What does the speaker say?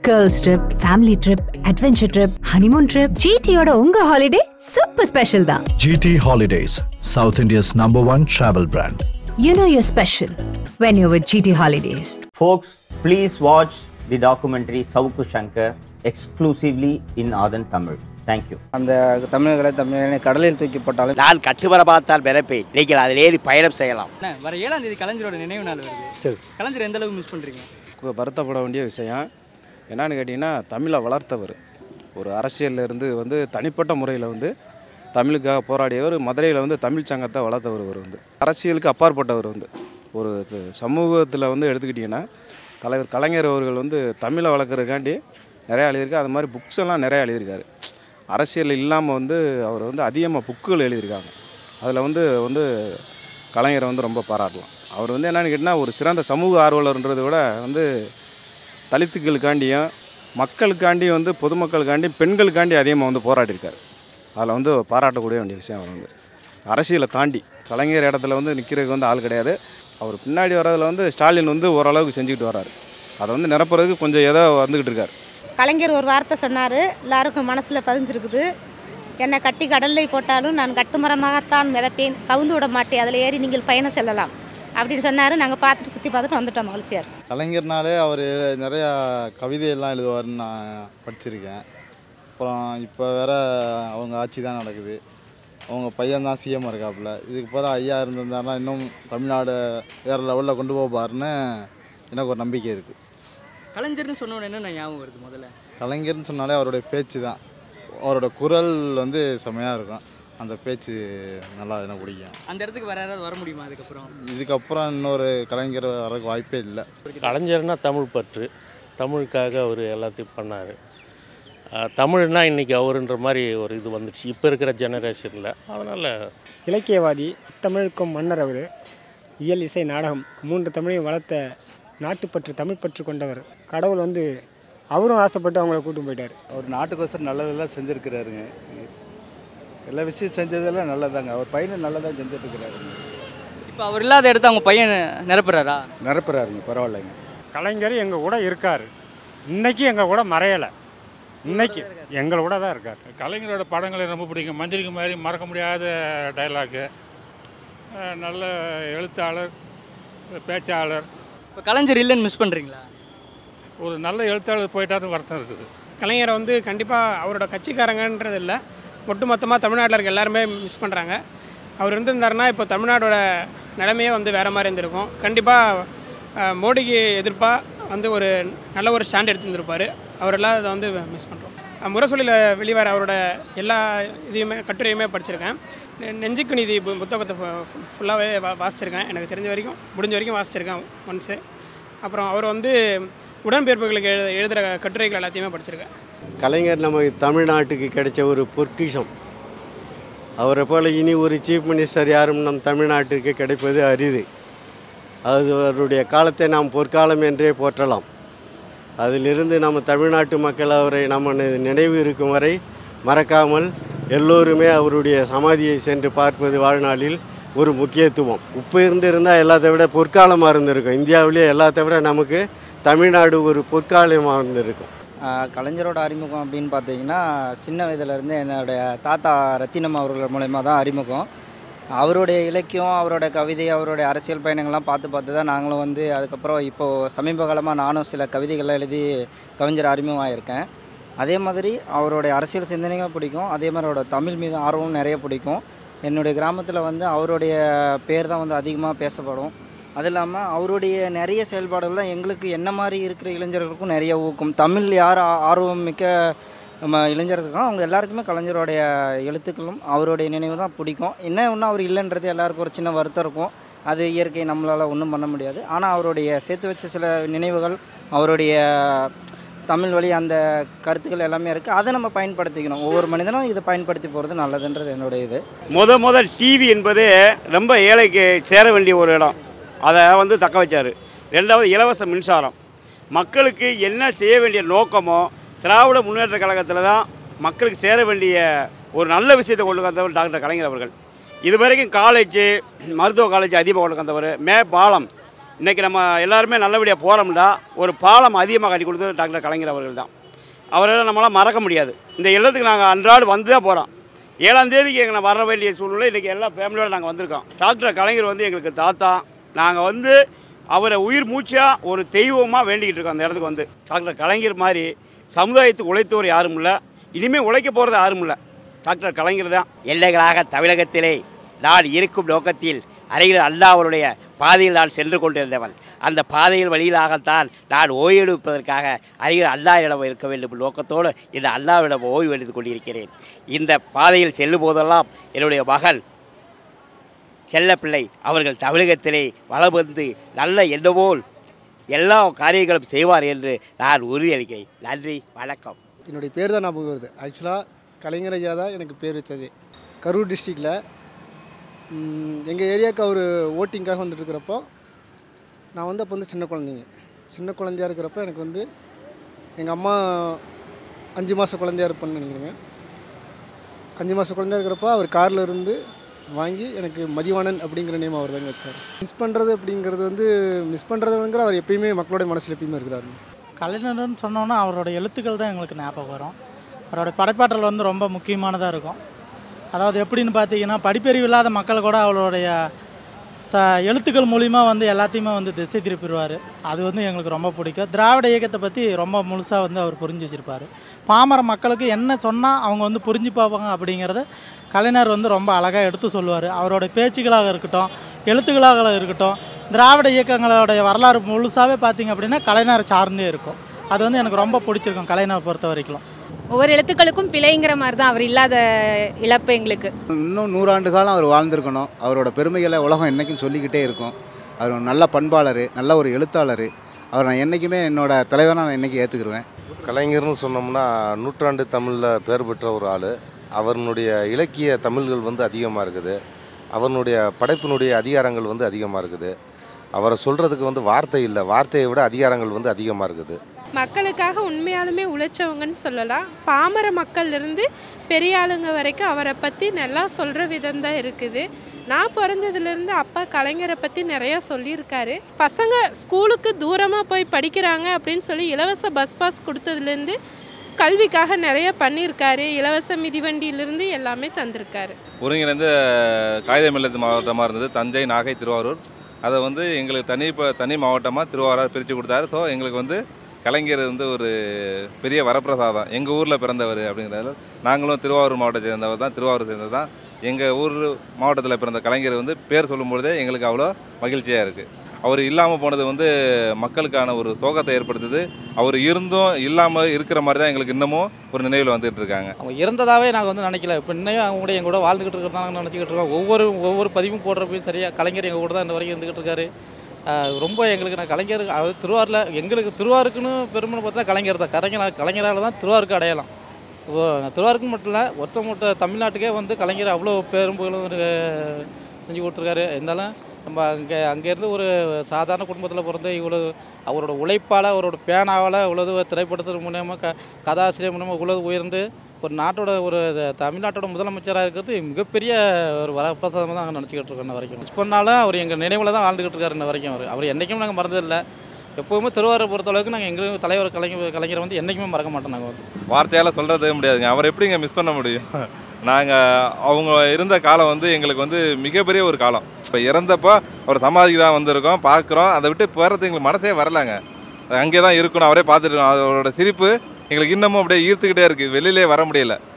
Girls trip family trip adventure trip honeymoon trip ஜிடியோட உங்க holiday super special தான் GT Holidays, South India's number one travel brand. You know your special when you with GT holidays Folks, please watch the documentary Sauku Shankar exclusively in Adan Tamil. Thank you. அந்த தமிழர்களை தமிழனை கடலில் தூக்கி போட்டாலும் நான் கட்டுமர பார்த்தால் பிறப்பேன் நீங்கள் அதில் ஏறி பயணம் செய்யலாம் அண்ணா, வர ஏழாம் தேதி கலைஞரோட நினைவு நாள் வருது சரி கலைஞர் எந்த அளவுக்கு மிஸ் பண்றீங்க கு- வருத்தப்பட வேண்டிய விஷயம் என்னன்னு கேட்டிங்கன்னா தமிழை வளர்த்தவர் ஒரு அரசியல்ல இருந்து வந்து தனிப்பட்ட முறையில் வந்து தமிழுக்காக போராடியவர் மதுரையில் வந்து தமிழ் சங்கத்தை வளர்த்தவர் இவர் வந்து அரசியலுக்கு அப்பாற்பட்டவர் வந்து ஒரு சமூகத்தில் வந்து எடுத்துக்கிட்டிங்கன்னா தலைவர் கலைஞர் அவர்கள் வந்து தமிழை வளர்க்குறதுக்காண்டி நிறையா எழுதியிருக்காரு அது மாதிரி புக்ஸ் எல்லாம் நிறையா எழுதியிருக்காரு அரசியல் இல்லாமல் வந்து அவர் வந்து அதிகமாக புக்குகள் எழுதியிருக்காங்க அதில் வந்து வந்து கலைஞரை வந்து ரொம்ப பாராட்டலாம் அவர் வந்து என்னன்னு கேட்டிங்கன்னா ஒரு சிறந்த சமூக ஆர்வலர்ன்றதை விட வந்து தலித்துக்களுக்காண்டியும் மக்களுக்காண்டியும் வந்து பொதுமக்களுக்காண்டி பெண்களுக்காண்டி அதிகமாக வந்து போராடியிருக்காரு அதில் வந்து பாராட்டக்கூடிய வேண்டிய விஷயம் அவர் வந்து அரசியலை தாண்டி கலைஞர் இடத்துல வந்து நிற்கிறதுக்கு வந்து ஆள் கிடையாது அவர் பின்னாடி வர்றதுல வந்து ஸ்டாலின் வந்து ஓரளவுக்கு செஞ்சுக்கிட்டு வர்றாரு அதை வந்து நிரப்புறதுக்கு கொஞ்சம் ஏதோ வந்துக்கிட்டு இருக்காரு கலைஞர் ஒரு வார்த்தை சொன்னார் எல்லாருக்கும் மனசில் பதிஞ்சிருக்குது என்னை கட்டி கடலில் போட்டாலும் நான் கட்டுமரமாகத்தான் மிதப்பேன் கவுந்து விட மாட்டேன் அதில் ஏறி நீங்கள் பயணம் செல்லலாம் அப்படின்னு சொன்னார் நாங்கள் பார்த்துட்டு சுற்றி பார்த்துட்டு வந்துட்டோம் மகிழ்ச்சியார் கலைஞர்னாலே அவர் நிறையா கவிதையெல்லாம் எழுதுவார்னு நான் படிச்சிருக்கேன் அப்புறம் இப்போ வேற அவங்க ஆட்சி தான் நடக்குது அவங்க பையன் தான் சிஎம் இருக்காப்புல இதுக்கு போகிற ஐயா இருந்திருந்தாருன்னா இன்னும் தமிழ்நாடு வேறு லெவலில் கொண்டு போவார்னு எனக்கு ஒரு நம்பிக்கை இருக்குது கலைஞர்னு சொன்ன உடனே என்ன ஞாபகம் வருது முதல்ல கலைஞர்னு சொன்னாலே அவருடைய பேச்சு தான் அவரோட குரல் வந்து செமையாக இருக்கும் அந்த பேச்சு நல்லா எனக்கு பிடிக்கும் அந்த இடத்துக்கு வேற யாராவது வர முடியுமா அதுக்கப்புறம் இதுக்கப்புறம் இன்னொரு கலைஞர் வரக்கு வாய்ப்பே இல்லை கலைஞர்னா தமிழ் பற்று தமிழுக்காக அவர் எல்லாத்தையும் பண்ணார் தமிழ்னா இன்றைக்கி அவருன்ற மாதிரி ஒரு இது வந்துடுச்சு இப்போ இருக்கிற ஜெனரேஷனில் அதனால் இலக்கியவாதி தமிழுக்கும் மன்னர் அவர் இயல் இசை நாடகம் மூன்று தமிழையும் வளர்த்த நாட்டுப்பற்று தமிழ் பற்று கொண்டவர் கடவுள் வந்து அவரும் ஆசைப்பட்டு அவங்கள கூட்டு போயிட்டார் அவர் நாட்டுக்கோசரம் நல்லதெல்லாம் செஞ்சுருக்கிறாருங்க எல்லா விஷயம் செஞ்சதெல்லாம் நல்லதாங்க அவர் பையனும் நல்லதாக செஞ்சுட்டு இருக்கிறாருங்க இப்போ அவர் இல்லாத இடத்த அவங்க பையன் நிரப்புறாரா நிரப்புறாருங்க பரவாயில்லைங்க கலைஞர் எங்கள் கூட இருக்கார் இன்னைக்கு எங்கள் கூட மறையலை இன்னைக்கு எங்கள் கூட தான் இருக்கார் கலைஞரோட படங்களை ரொம்ப பிடிக்கும் மந்திரிக்கு மாதிரி மறக்க முடியாத டைலாக்கு நல்ல எழுத்தாளர் பேச்சாளர் இப்போ கலைஞர் இல்லைன்னு மிஸ் பண்றீங்களா ஒரு நல்ல எழுத்தாளர் போயிட்டாருன்னு வருத்தம் இருக்குது கலைஞரை வந்து கண்டிப்பாக அவரோட கட்சிக்காரங்கன்றது இல்லை ஒட்டுமொத்தமாக தமிழ்நாட்டில் இருக்க எல்லாருமே மிஸ் பண்ணுறாங்க அவர் இருந்திருந்தாருன்னா இப்போ தமிழ்நாடோட நிலைமையே வந்து வேறு மாதிரி இருந்திருக்கும் கண்டிப்பாக மோடிக்கு எதிர்ப்பாக வந்து ஒரு நல்ல ஒரு ஸ்டாண்ட் எடுத்துருந்துருப்பார் அவரெல்லாம் அதை வந்து மிஸ் பண்ணுறோம் முரசொலியில் வெளிவர அவரோட எல்லா இதையுமே கட்டுரையுமே படிச்சிருக்கேன் நெ- நெஞ்சுக்கு நீதி பு- புத்தகத்தை ஃபுல்லாகவே வா வாசிச்சிருக்கேன் எனக்கு தெரிஞ்ச வரைக்கும் முடிஞ்ச வரைக்கும் வாசிச்சிருக்கேன் ஒன்ஸு அப்புறம் அவர் வந்து உடன்பிறப்புகளுக்கு எழுத எழுதுகிற கட்டுரைகள் எல்லாத்தையுமே படிச்சிருக்கேன் கலைஞர் நமக்கு தமிழ்நாட்டுக்கு கிடைச்ச ஒரு பொற்கிஷம் அவரை போல் இனி ஒரு சீஃப் மினிஸ்டர் யாரும் நம் தமிழ்நாட்டிற்கு கிடைப்பது அரிது அது அவருடைய காலத்தை நாம் பொற்காலம் என்றே போற்றலாம் அதிலிருந்து நம்ம தமிழ்நாட்டு மக்கள் அவரை நம்ம நி- நினைவு இருக்கும் வரை மறக்காமல் எல்லோருமே அவருடைய சமாதியை சென்று பார்ப்பது வாழ்நாளில் ஒரு முக்கியத்துவம் இப்போ இருந்திருந்தால் எல்லாத்தை விட பொற்காலமாக இருந்திருக்கும் இந்தியாவிலேயே எல்லாத்தை விட நமக்கு தமிழ்நாடு ஒரு பொற்காலமாக இருந்திருக்கும் ஆஹ் கலைஞரோட அறிமுகம் அப்படின்னு பார்த்தீங்கன்னா சின்ன வயதுலேருந்து என்னுடைய தாத்தா ரத்தினம் அவர்கள் மூலயமா தான் அறிமுகம் அவருடைய இலக்கியம் அவரோட கவிதை அவருடைய அரசியல் பயணங்கள்லாம் பார்த்து பார்த்து தான் நாங்களும் வந்து அதுக்கப்புறம் இப்போது சமீப காலமாக நானும் சில கவிதைகள்லாம் எழுதி கவிஞர் அறிமுகமாயிருக்கேன் அதே மாதிரி அவருடைய அரசியல் சிந்தனைகள் பிடிக்கும் அதே மாதிரி அவரோட தமிழ் மீது ஆர்வமும் நிறைய பிடிக்கும் என்னுடைய கிராமத்தில் வந்து அவருடைய பேர் தான் வந்து அதிகமாக பேசப்படும் அது இல்லாமல் அவருடைய நிறைய செயல்பாடுகள் தான் எங்களுக்கு என்ன மாதிரி இருக்கிற இளைஞர்களுக்கும் நிறைய ஊக்கம் தமிழ் யார் ஆ- ஆர்வம் மிக்க நம்ம இளைஞர்களுக்கும் அவங்க எல்லாருக்குமே கலைஞருடைய எழுத்துக்களும் அவருடைய நினைவு தான் பிடிக்கும் என்ன ஒன்று அவர் இல்லைன்றது எல்லாருக்கும் ஒரு சின்ன வருத்தம் இருக்கும் அது இயற்கை நம்மளால் ஒன்றும் பண்ண முடியாது ஆனால் அவருடைய சேர்த்து வச்ச சில நினைவுகள் அவருடைய தமிழ் வழி அந்த கருத்துக்கள் எல்லாமே இருக்குது அதை நம்ம பயன்படுத்திக்கணும் ஒவ்வொரு மனிதனும் இதை பயன்படுத்தி போகிறது நல்லதுன்றது என்னுடைய இது முத முதல் டிவி என்பது ரொம்ப ஏழைக்கு சேர வேண்டிய ஒரு இடம் அதை வந்து தக்க வச்சார் ரெண்டாவது இலவச மின்சாரம் மக்களுக்கு என்ன செய்ய வேண்டிய நோக்கமோ திராவிட முன்னேற்ற கழகத்தில் தான் மக்களுக்கு சேர வேண்டிய ஒரு நல்ல விஷயத்தை கொண்டு வந்தவர் டாக்டர் கலைஞர் அவர்கள் இதுவரைக்கும் காலேஜ் மருத்துவ காலேஜ் அதிகமாக கொண்டு வந்தவர் மே பாலம் இன்றைக்கி நம்ம எல்லாருமே நல்லபடியாக போகிறோம்னா ஒரு பாலம் அதிகமாக கட்டி கொடுத்தது டாக்டர் கலைஞர் அவர்கள் தான் அவரெல்லாம் நம்மளால் மறக்க முடியாது இந்த இல்லத்துக்கு நாங்கள் அன்றாடு வந்து தான் போகிறோம் ஏழாம் தேதிக்கு எங்களை வர வேண்டிய சூழ்நிலை இன்றைக்கி எல்லா ஃபேமிலியோடு நாங்கள் வந்திருக்கோம் டாக்டர் கலைஞர் வந்து எங்களுக்கு தாத்தா நாங்கள் வந்து அவரை உயிர் மூச்சாக ஒரு தெய்வமாக வேண்டிக்கிட்டு இருக்கோம் அந்த இடத்துக்கு வந்து டாக்டர் கலைஞர் மாதிரி சமுதாயத்துக்கு உழைத்தவர் யாரும் இல்லை இனிமேல் உழைக்க போகிறது யாரும் இல்லை டாக்டர் கலைஞர் தான் எல்லைகளாக தமிழகத்திலே நான் இருக்கும் நோக்கத்தில் அருகில் அல்லாஹ்வுடைய பாதையில் நான் சென்று கொண்டிருந்தவன் அந்த பாதையில் வழியிலாகத்தான் நான் ஓய்வெடுப்பதற்காக அருகில் அல்லாஹ்விடம் இருக்க வேண்டும் என்ற நோக்கத்தோடு இந்த அல்லாஹ்விடம் ஓய்வு எடுத்துக் கொண்டிருக்கிறேன் இந்த பாதையில் செல்லும் போதெல்லாம் என்னுடைய மகன் செல்லப்பிள்ளை அவர்கள் தமிழகத்திலே வளம் வந்து நல்ல எண்ணமோல் எல்லா காரியங்களும் செய்வார் என்று நான் உறுதியளிக்கிறேன் நன்றி வணக்கம் என்னுடைய பேர் தான் ஞாபகம் வருது ஆக்சுவலாக கலைஞர் ஐயா தான் எனக்கு பேர் வச்சது கரூர் டிஸ்ட்ரிக்டில் எங்கள் ஏரியாவுக்கு அவர் ஓட்டிங்காக வந்துட்டு இருக்கிறப்போ நான் வந்து அப்போ வந்து சின்ன குழந்தைங்க சின்ன குழந்தையா இருக்கிறப்ப எனக்கு வந்து எங்கள் அம்மா அஞ்சு மாத குழந்தையா இருப்பேன்னு நினைக்கிறேங்க அஞ்சு மாத குழந்தையா இருக்கிறப்போ அவர் காரில் இருந்து வாங்கி எனக்கு மதிவாணன் அப்படிங்கிற நேம் அவர் தாங்க வச்சார் மிஸ் பண்ணுறது அப்படிங்கிறது வந்து மிஸ் பண்ணுறதுங்கிற அவர் எப்பயுமே மக்களுடைய மனசில் எப்பயுமே இருக்கிறாரு கலைஞர்னு சொன்னோன்னா அவரோட எழுத்துக்கள் தான் எங்களுக்கு ஞாபகம் வரும் அவரோட படைப்பாற்றல் வந்து ரொம்ப முக்கியமானதாக இருக்கும் அதாவது எப்படின்னு பார்த்தீங்கன்னா படிப்பறிவு இல்லாத மக்கள் கூட அவருடைய த எழுத்துக்கள் மூலிமா வந்து எல்லாத்தையுமே வந்து திசை திருப்பிடுவார் அது வந்து எங்களுக்கு ரொம்ப பிடிக்கும் திராவிட இயக்கத்தை பற்றி ரொம்ப முழுசாக வந்து அவர் புரிஞ்சு வச்சுருப்பார் பாமர மக்களுக்கு என்ன சொன்னால் அவங்க வந்து புரிஞ்சு பார்ப்பாங்க அப்படிங்கிறத கலைஞர் வந்து ரொம்ப அழகாக எடுத்து சொல்லுவார் அவரோட பேச்சுகளாக இருக்கட்டும் எழுத்துக்களாக இருக்கட்டும் திராவிட இயக்கங்களோடைய வரலாறு முழுசாகவே பார்த்தீங்க அப்படின்னா கலைஞர் சார்ந்தே இருக்கும் அது வந்து எனக்கு ரொம்ப பிடிச்சிருக்கும் கலைஞரை பொறுத்த வரைக்கும் ஒவ்வொரு எழுத்துக்களுக்கும் பிழைங்கிற மாதிரி தான் அவர் இல்லாத இழப்பு எங்களுக்கு இன்னும் நூறாண்டு காலம் அவர் வாழ்ந்திருக்கணும் அவரோட பெருமைகளை உலகம் என்றைக்கும் சொல்லிக்கிட்டே இருக்கும் அவர் ஒரு நல்ல பண்பாளர் நல்ல ஒரு எழுத்தாளர் அவர் நான் என்றைக்குமே என்னோட தலைவராக நான் என்றைக்கும் ஏற்றுக்குருவேன் கலைஞர்னு சொன்னோம்னா நூற்றாண்டு தமிழில் பேர் பெற்ற ஒரு ஆள் அவருடைய இலக்கிய தமிழ்கள் வந்து அதிகமாக இருக்குது அவருடைய படைப்பினுடைய அதிகாரங்கள் வந்து அதிகமாக இருக்குது அவரை சொல்கிறதுக்கு வந்து வார்த்தை இல்லை வார்த்தையை விட அதிகாரங்கள் வந்து அதிகமாக இருக்குது மக்களுக்காக உண்மையாலுமே உழைச்சவங்கன்னு சொல்லலாம் பாமர மக்கள்லேருந்து பெரிய ஆளுங்க வரைக்கும் அவரை பற்றி நல்லா சொல்கிற விதம் தான் இருக்குது நான் பிறந்ததுலேருந்து அப்பா கலைஞரை பற்றி நிறையா சொல்லியிருக்காரு பசங்க ஸ்கூலுக்கு தூரமாக போய் படிக்கிறாங்க அப்படின்னு சொல்லி இலவச பஸ் பாஸ் கொடுத்ததுலேருந்து கல்விக்காக நிறைய பண்ணியிருக்காரு இலவச மிதிவண்டியிலிருந்து எல்லாமே தந்திருக்காரு ஒருங்கிணைந்த காகிதம் இல்லத்து மாவட்டமாக இருந்தது தஞ்சை நாகை திருவாரூர் அதை வந்து எங்களுக்கு தனி இப்போ தனி மாவட்டமாக திருவாரூர் பிரித்து கொடுத்தாரு ஸோ எங்களுக்கு வந்து கலைஞர் வந்து ஒரு பெரிய வரப்பிரசாதம் எங்கள் ஊரில் பிறந்தவர் அப்படிங்கிறதால நாங்களும் திருவாரூர் மாவட்டத்தை சேர்ந்தவர் தான் திருவாரூர் சேர்ந்தது தான் எங்கள் ஊர் மாவட்டத்தில் பிறந்த கலைஞர் வந்து பேர் சொல்லும்பொழுதே எங்களுக்கு அவ்வளோ மகிழ்ச்சியாக இருக்குது அவர் இல்லாமல் போனது வந்து மக்களுக்கான ஒரு சோகத்தை ஏற்படுத்துது அவர் இருந்தும் இல்லாமல் இருக்கிற மாதிரி தான் எங்களுக்கு இன்னமும் ஒரு நினைவில் வந்துட்டு இருக்காங்க அவங்க இறந்ததாகவே நாங்கள் வந்து நினைக்கல இப்போ இன்னும் அவங்க கூட எங்க கூட வாழ்ந்துக்கிட்டு இருக்கிறதா நினச்சிக்கிட்டு இருக்கோம் ஒவ்வொரு ஒவ்வொரு பதிவும் போடுறப்பையும் சரியாக கலைஞர் எங்கள் கூட தான் இந்த வரைக்கும் இருந்துக்கிட்டு இருக்காரு ஆஹ் ரொம்ப எங்களுக்கு நான் கலைஞர் அதாவது திருவாரூரில் எங்களுக்கு திருவாருக்குன்னு பெருமை பார்த்தா கலைஞர் தான் கலைஞர் கலைஞரால் தான் திருவாருக்கு அடையலாம் ஓ திருவாருக்கு மட்டும் இல்லை ஒத்த மொத்த தமிழ்நாட்டுக்கே வந்து கலைஞர் அவ்வளோ பெரும்புகளும் ஒரு செஞ்சு கொடுத்துருக்காரு இருந்தாலும் நம்ம அங்கே அங்கேருந்து ஒரு சாதாரண குடும்பத்தில் பிறந்து இவ்வளோ அவரோட உழைப்பால் அவரோட பேனாவால் இவ்வளவு திரைப்படத்தின் மூலயமா க கதாசிரியர் மூலமாக இவ்வளவு உயர்ந்து ஒரு நாட்டோட ஒரு தமிழ்நாட்டோட முதலமைச்சராக இருக்கிறது மிகப்பெரிய ஒரு வரப்பிரசாதமாக தான் நாங்கள் நினச்சிக்கிட்டு இருக்கோம் இன்ன வரைக்கும் மிஸ் பண்ணாலும் அவர் எங்கள் நினைவில் தான் வாழ்ந்துக்கிட்டு இருக்காரு இன்ன வரைக்கும் அவர் அவர் என்றைக்கும் நாங்கள் மறந்ததில்லை எப்போவுமே திருவாரூர் பொறுத்தளவுக்கு நாங்கள் எங்களுக்கு தலைவர் கலைஞர் கலைஞரை வந்து என்றைக்குமே மறக்க மாட்டோம் நாங்கள் வந்து வார்த்தையால் சொல்கிறதே முடியாதுங்க அவர் எப்படிங்க மிஸ் பண்ண முடியும் நாங்கள் அவங்க இருந்த காலம் வந்து எங்களுக்கு வந்து மிகப்பெரிய ஒரு காலம் இப்போ இறந்தப்போ அவர் சமாதிக்கு தான் வந்திருக்கோம் பார்க்குறோம் அதை விட்டு போகிறது எங்களுக்கு மனசே வரலங்க அங்கே தான் இருக்கணும் அவரே பார்த்துட்டு இருக்கோம் அவரோட சிரிப்பு எங்களுக்கு இன்னமும் அப்படியே ஈர்த்துக்கிட்டே இருக்குது வெளியிலே வர முடியல